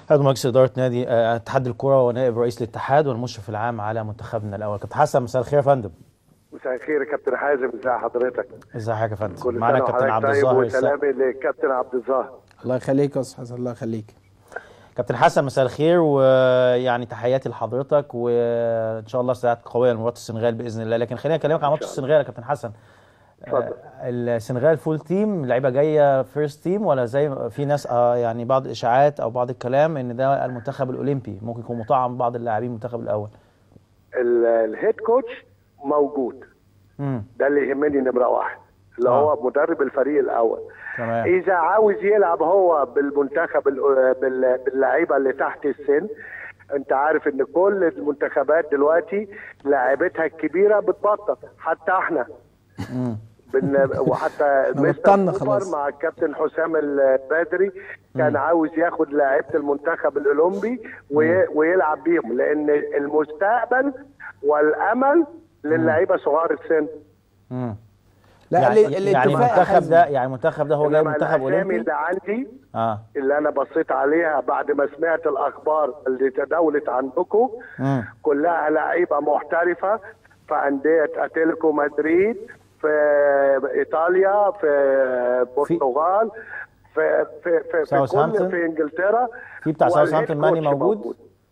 عضو مجلس اداره نادي آه، اتحاد الكره ونائب رئيس الاتحاد والمشرف العام على منتخبنا الاول كابتن حسن مساء الخير يا فندم مساء الخير يا كابتن حازم ازي حضرتك ازي حضرتك يا فندم كل معانا سنه كابتن عبد وحضرتك طيب الظاهر السقا. وسلامي للكابتن عبد الظاهر الله يخليك يا استاذ حسن الله يخليك كابتن حسن مساء الخير ويعني تحياتي لحضرتك وان شاء الله ساعات قويه لمباراه السنغال باذن الله لكن خليني اكلمك عن ماتش السنغال يا كابتن حسن اتفضل. آه، السنغال فول تيم لعيبه جايه فيرست تيم ولا زي ما- في ناس آه يعني بعض الاشاعات او بعض الكلام ان ده المنتخب الاولمبي ممكن يكون مطعم بعض اللاعبين المنتخب الاول ال- الهيد كوتش موجود امم ده اللي يهمني نمره واحد اللي آه. هو مدرب الفريق الاول تمام اذا عاوز يلعب هو بالمنتخب ال- بال- باللعيبه اللي تحت السن انت عارف ان كل المنتخبات دلوقتي لاعبتها الكبيره بتبطل حتى احنا امم بن... وحتى بطلنا مستر خلاص. كوبر مع الكابتن حسام البدري كان عاوز ياخد لاعيبه المنتخب الاولمبي وي... ويلعب بيهم لان المستقبل والامل للعيبه صغار السن امم لا يعني, ال- يعني الاتفاق المنتخب حازم. ده يعني المنتخب ده هو جاي إنما منتخب الأسامي اولمبي اللي عندي اه اللي انا بصيت عليها بعد ما سمعت الاخبار اللي تداولت عندكم امم كلها لعيبه محترفه في انديه اتلتيكو مدريد في ايطاليا في البرتغال في في في, في ساوثهامبتون؟ كل في انجلترا في بتاع والهيد ساوثهامبتون ماني كوتش موجود؟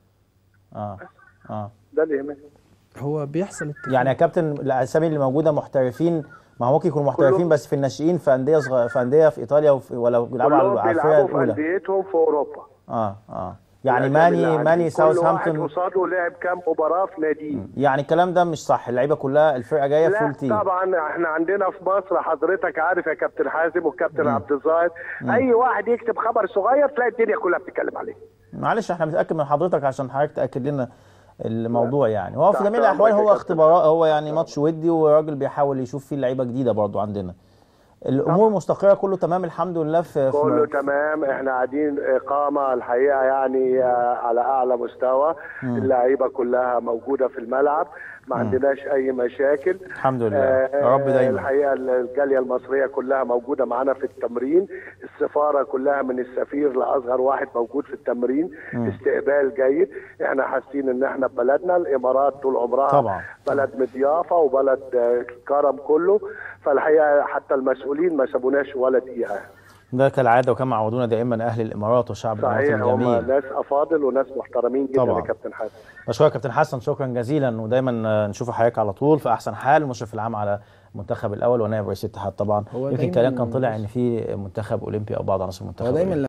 اه اه ده اللي يهمني هو بيحصل اتفاق يعني يا كابتن الاسامي اللي موجوده محترفين ما هو ممكن يكونوا محترفين كلهم- بس في الناشئين في انديه صغ... في انديه في ايطاليا وفي... ولا بيلعبوا كلهم على على الفرقه بيلعبوا في الاولى انديتهم في اوروبا اه اه يعني الأسامي اللي ماني عندي. ماني كل واحد ساوثهامبتون قصاده لعب كام مباراه في ناديه يعني الكلام ده مش صح اللعيبه كلها الفرقه جايه لا فول تيم طبعا احنا عندنا في مصر حضرتك عارف يا كابتن حازم والكابتن عبد الظاهر اي واحد يكتب خبر صغير تلاقي الدنيا كلها بتتكلم عليه معلش احنا بنتاكد من حضرتك عشان حضرتك تاكد لنا الموضوع يعني هو في تحت جميع الاحوال أمرك يا هو كابتن. اختبارات هو يعني ماتش ودي وراجل بيحاول يشوف فيه لعيبه جديده برضو عندنا الامور مستقره كله تمام الحمد لله في, في كله تمام احنا قاعدين اقامه الحقيقه يعني آه، على اعلى مستوى اللعيبه كلها موجوده في الملعب ما عندناش اي مشاكل الحمد لله. آه، يا رب دايما. الحقيقه الجاليه المصريه كلها موجوده معانا في التمرين السفاره كلها من السفير لاصغر واحد موجود في التمرين استقبال جيد احنا حاسين ان احنا في بلدنا الامارات طول عمرها طبعا. بلد مضيافه وبلد آه، كرم كله فالحقيقه حتى المسؤولين ما سابوناش ولا دقيقه ده كالعاده وكما عودونا دائما اهل الامارات والشعب الاماراتي صحيح هم الجميل ناس افاضل وناس محترمين جدا طبعا. يا كابتن حسن بشكرك كابتن حسن شكرا جزيلا ودايما آه، نشوف حضرتك على طول في احسن حال المشرف العام على المنتخب الاول ونائب رئيس الاتحاد طبعا هو يمكن دايماً كلام كان طلع ان في منتخب اولمبي او بعض عناصر المنتخب هو دايما الأولمبي.